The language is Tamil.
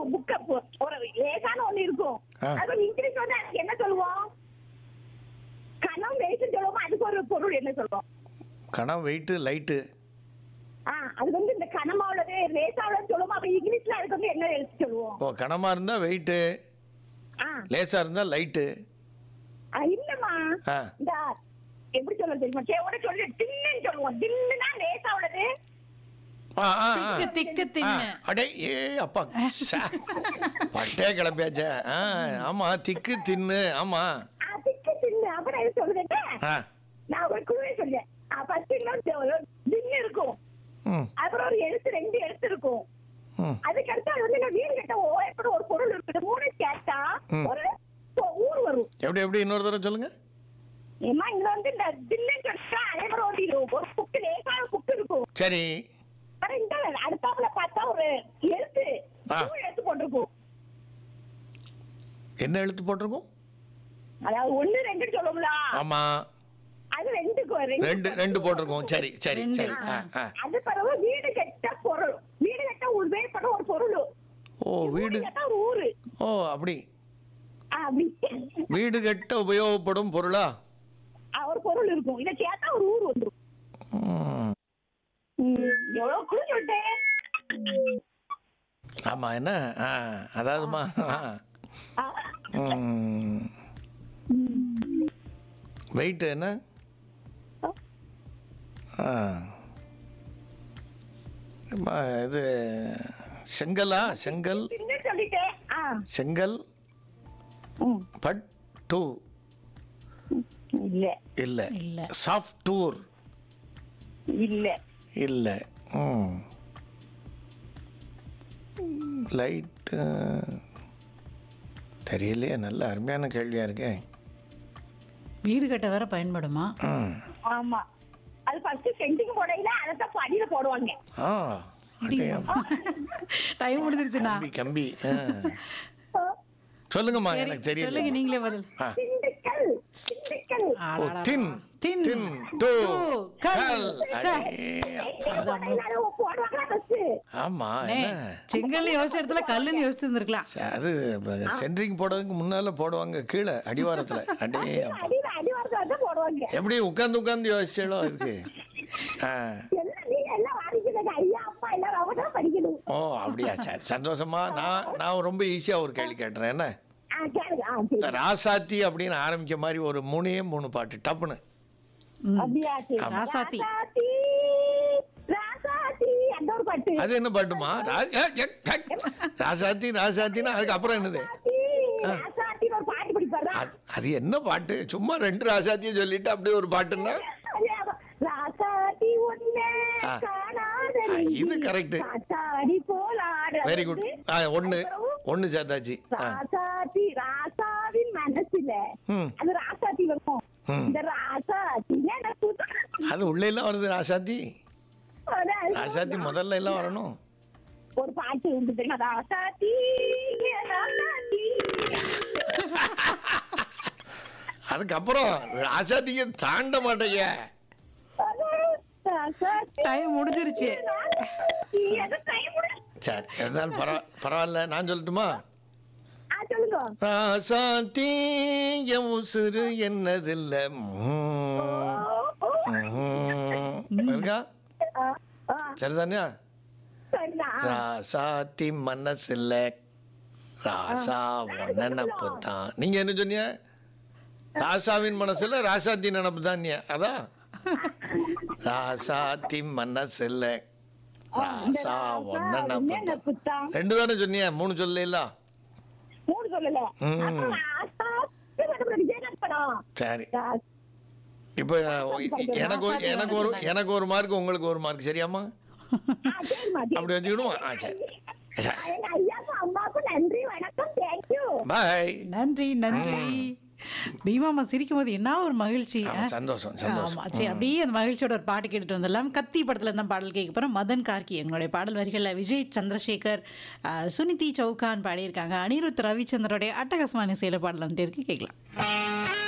புக்க ஒரு லேசான ஒண்ணு இருக்கும் ஆ. அது இங்கிலீஷ் வந்து அதுக்கு என்ன சொல்லுவோம் கணம் வெயிட் சொல்லுவோம் அதுக்கு ஒரு பொருள் என்ன சொல்லுவோம் கணம் வெயிட்டு லைட்டு ஆ அது வந்து இந்த கனமா உள்ளது லேசா உள்ளது சொல்லுவோம் அப்ப இங்கிலீஷ்ல அதுக்கு வந்து என்ன எழுத்து சொல்லுவோம் ஓ கனமாக இருந்தால் வெயிட்டு ஆ லேசாக இருந்தால் லைட்டு ஆ, இல்லம்மா ஆ இந்த எப்படி சொல்ல தெரியுமா சேவோட சொல்லி தின்னுன்னு சொல்லுவோம் தின்னுனா லேசா உள்ளது ஆ ஆ ஆ. திக்கு திக்கு ஆ, தின்னு அடே ஏ அப்பா சே. பட்டே கிளப்பியாச்சே ஆ ஆமா திக்கு தின்னு ஆமா ஆ, திக்கு தின்னு அப்புறம் எது சொல்லுதுங்க ஆ நான் ஒரு குழுவே சொல்றேன் ஃபர்ஸ்ட் தின்னு இருக்கும் ம் அப்புறம் ஒரு எழுத்து ரெண்டு எழுத்து இருக்கும் ம் அதுக்கு அடுத்து அது வந்து நான் வீடு கட்ட ஓ எப்படி ஒரு பொருள் இருக்குது மூணு கேட்டா ம். ஒரு பொ- ஊர் வரும் எப்படி எப்படி இன்னொரு தடவை சொல்லுங்க ஏமா இங்க வந்து இந்த தின்னு சொல்லிட்டா அதே மாதிரி ஒரு இது ஒரு புக்கு லேசான புக்கு இருக்கும் சரி அப்புறம் இந்த அடுத்தாப்புல பார்த்தா ஒரு எழுத்து ஆ. மூணு எழுத்து போட்டிருக்கும் என்ன எழுத்து போட்டிருக்கோம் அதாவது ஒண்ணு ரெண்டு சொல்லுவோம்ல ஆமா அது ரெண்டுக்கு ரெண்டு ரெண்டு போட்டிருக்கோம் சரி சரி ரெண்டு, சரி ஆ ஆ அது பிறகு வீடு கட்ட பொருள் வீடு கட்ட ஒரு வேப்பட ஒரு பொருள் ஓ வீடு கட்ட ஒரு ஊரு ஓ அப்படி ஆ, அப்படி வீடு கட்ட உபயோகப்படும் பொருளா ஆ, ஒரு பொருள் இருக்கும் இதை சேர்த்தா ஒரு ஊர் வந்துரும் ம். ம், எவ்வளவு குழு சொல்லிட்டேன் ஆமா என்ன ஆ அதாவதுமா ஆ ஆ, ம். வெயிட் என்ன ஆ அம்மா, இது செங்கலா செங்கல் தின்னு சொல்லிட்டேன் ஆ செங்கல் ம், பட் டூ இல்ல இல்லை இல்ல சாஃப்டூர் இல்ல இல்லை ம் லைட்டு தெரியலையே நல்ல அருமையான கேள்வியாக இருக்கே வீடு கட்ட வேற பயன்படுமா ம் ஆமா அது ஃபர்ஸ்ட் சென்டிங் போடையில அதைத்தான் படியில போடுவாங்க ஆ அடே, டைம் முடிஞ்சிருச்சுண்ணா கம்பி கம்பி ஆ. சொல்லுங்கம்மா எனக்கு தெரியல சொல்லுங்க நீங்களே பதில் ஆ. திண்டுக்கல் திண்டுக்கல் ஓ அடடடா. தின் தின் தின் டூ கல். கல் ச. அடே, சென்டிங் போடையில அதை போடுவாங்களா ஃபர்ஸ்ட் ஆமா அண்ணே, என்ன செங்கல்னு யோசிச்ச இடத்துல கல்லுன்னு யோசிச்சு இருந்திருக்கலாம் ச- அது சென்ட்ரிங் போடுறதுக்கு முன்னால போடுவாங்க கீழே அடிவாரத்துல அடே அப்பா. அடியில அடிவாரத்தை வந்து போடுவாங்க எப்படி உட்காந்து உட்காந்து யோசிச்சாலோ இருக்கு ஆ எல்லாம் நீங்க எல்லாம் வாங்கிக்கிறது ஐயா அம்மா எல்லாம் அவங்க தான் படிக்கணும் ஓ அப்படியா சரி சந்தோஷமா நான் நான் ரொம்ப ஈஸியா ஒரு கேள்வி கேட்டுறேன் என்ன ஆ கேளுங்க ஆ சரி ராசாத்தி அப்படின்னு ஆரம்பிக்க மாதிரி ஒரு மூணே மூணு பாட்டு டப்புன்னு ம். அப்படியா சரி ராசாத்தி. ராசாத்தி ராசாத்தி அந்த ஒரு பாட்டு அது என்ன பாட்டுமா ரா- ஏ, ஏ, டக். ராசாத்தி ராசாத்தின்னா அதுக்கப்புறம் என்னது ராசாத்தி ராசாத்தின்னு ஒரு பாட்டு படிப்பாரா அது- அது என்ன பாட்டு சும்மா ரெண்டு ராசாத்தியை சொல்லிட்டு அப்படியே ஒரு பாட்டுன்னா ராசாத்தி ஒண்ணே ஆ. காணாத ஆ, இது correct. காத்தாடி போல ஆடுறது. வெரி குட் ஆ ஒன்று ஒன்று சேர்த்தாச்சு ஆ ராசாத்தி ராசாவின் மனசுல ம் அது ராசாத்தி வரும் ம். இந்த ராசாத்தி எனக்கு அது உள்ள எல்லாம் வருது ராசாத்தி அதான் ராசாத்தி முதல்ல எல்லாம் வரணும் ஒரு பாட்டு உண்டு தெரியுமா ராசாத்தி ராசாத்தி அதுக்கப்புறம் ராசாத்திக்கு தாண்ட மாட்டேங்க ராசாத்தி டைம் முடிஞ்சிருச்சு ராசாத்தி அது time முடிஞ்சு. சரி இருந்தாலும் பரவா பரவாயில்ல நான் சொல்லட்டுமா ஆ, சொல்லுங்க ராசாத்தி என் உசுறு என்னதில்ல ம்ம். ம்ம். இருக்கா ஆ, ஆ, சரிதானியா சரிதான். ராசாத்தி மனசில்ல ராசா ஒன்ன நினப்பு தான் நீங்க என்ன சொன்னீங்க ராசாவின் மனசுல ராசாத்தி நினப்பு தான் நீ அதான் ராசாத்தி மனசில்ல ராசா ஒன்ன நினப்பு தான் நினைப்புத்தான். ரெண்டு தானே சொன்னிய மூணு சொல்லல மூணு சொல்லல ம். அப்புறம் ராசாத்தி வந்து விஜயகாந்த் படம் சரி ரா- இப்போ எனக்கு ஒரு எனக்கு ஒரு எனக்கு ஒரு மார்க் உங்களுக்கு ஒரு மார்க் சரியாம்மா ஆ, சரிம்மா, சரி. அப்படி வச்சுக்கிடுவோம் ஆ சரி சரி எங்க ஐயாக்கும் அம்மாவுக்கும் நன்றி வணக்கம் தேங்க்யூ பாய் நன்றி நன்றி பீமாமா சிரிக்கும் போது என்ன ஒரு மகிழ்ச்சி ஆமா, ஆ? சந்தோஷம் சந்தோஷம் ஆமா சரி அப்படியே அந்த மகிழ்ச்சியோட ஒரு பாட்டு கேட்டுட்டு வந்துடலாம் கத்தி படத்துல இருந்தா பாடல் கேட்க போறோம் மதன் கார்கி எங்களுடைய பாடல் வரிகளில் விஜய் சந்திரசேகர் ஆ, சுனிதி சௌகான் பாடியிருக்காங்க அனிருத் ரவிச்சந்திரோடைய அட்டகாசமான இசையில பாடல் வந்துட்டு இருக்கு கேட்கலாம்